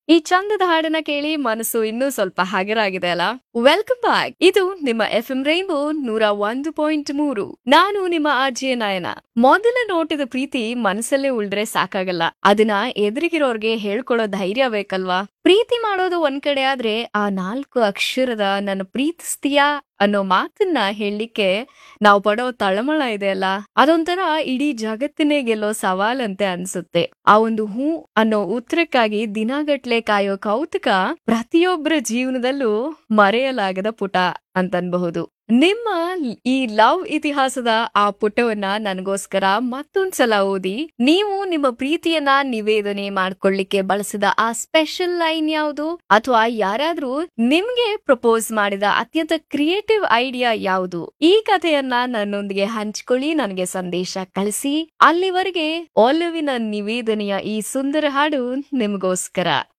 ಈ ಚಂದದ ಹಾಡನ್ನ ಕೇಳಿ ಮನಸ್ಸು ಇನ್ನೂ ಸ್ವಲ್ಪ ಹಗರಾಗಿದೆ ಅಲ್ಲ ವೆಲ್ಕಮ್ ಬ್ಯಾಕ್ ಇದು ನಿಮ್ಮ ಎಫ್ ಎಂ ರೈನ್ಬೋ ನೂರ ಒಂದು ಪಾಯಿಂಟ್ ಮೂರು ನಾನು ನಿಮ್ಮ ಆರ್ಜೆ ನಯನ ಮೊದಲ ನೋಟದ ಪ್ರೀತಿ ಮನಸ್ಸಲ್ಲೇ ಉಳ್ದ್ರೆ ಸಾಕಾಗಲ್ಲ ಅದನ್ನ ಎದುರಿಗಿರೋರ್ಗೆ ಹೇಳ್ಕೊಳ್ಳೋ ಧೈರ್ಯ ಬೇಕಲ್ವಾ ಪ್ರೀತಿ ಮಾಡೋದು ಒಂದ್ ಕಡೆ ಆದ್ರೆ ಆ ನಾಲ್ಕು ಅಕ್ಷರದ ನನ್ನ ಪ್ರೀತಿಸ್ತೀಯಾ ಅನ್ನೋ ಮಾತನ್ನ ಹೇಳಲಿಕ್ಕೆ ನಾವು ಪಡೋ ತಳಮಳ ಇದೆ ಅಲ್ಲ ಅದೊಂಥರ ಇಡೀ ಜಗತ್ತನ್ನೇ ಗೆಲ್ಲೋ ಸವಾಲಂತೆ ಅನ್ಸುತ್ತೆ ಆ ಒಂದು ಹೂ ಅನ್ನೋ ಉತ್ತರಕ್ಕಾಗಿ ದಿನಗಟ್ಲೆ ಕಾಯೋ ಕೌತುಕ ಪ್ರತಿಯೊಬ್ಬರ ಜೀವನದಲ್ಲೂ ಮರೆಯಲಾಗದ ಪುಟ ಅಂತನ್ಬಹುದು ನಿಮ್ಮ ಈ ಲವ್ ಇತಿಹಾಸದ ಆ ಪುಟವನ್ನ ನನಗೋಸ್ಕರ ಮತ್ತೊಂದ್ಸಲ ಓದಿ ನೀವು ನಿಮ್ಮ ಪ್ರೀತಿಯನ್ನ ನಿವೇದನೆ ಮಾಡ್ಕೊಳ್ಳಿಕ್ಕೆ ಬಳಸಿದ ಆ ಸ್ಪೆಷಲ್ ಲೈನ್ ಯಾವುದು ಅಥವಾ ಯಾರಾದ್ರೂ ನಿಮ್ಗೆ ಪ್ರಪೋಸ್ ಮಾಡಿದ ಅತ್ಯಂತ ಕ್ರಿಯೇಟಿವ್ ಐಡಿಯಾ ಯಾವುದು ಈ ಕಥೆಯನ್ನ ನನ್ನೊಂದಿಗೆ ಹಂಚ್ಕೊಳ್ಳಿ ನನಗೆ ಸಂದೇಶ ಕಳಿಸಿ ಅಲ್ಲಿವರೆಗೆ ಒಲವಿನ ನಿವೇದನೆಯ ಈ ಸುಂದರ ಹಾಡು ನಿಮಗೋಸ್ಕರ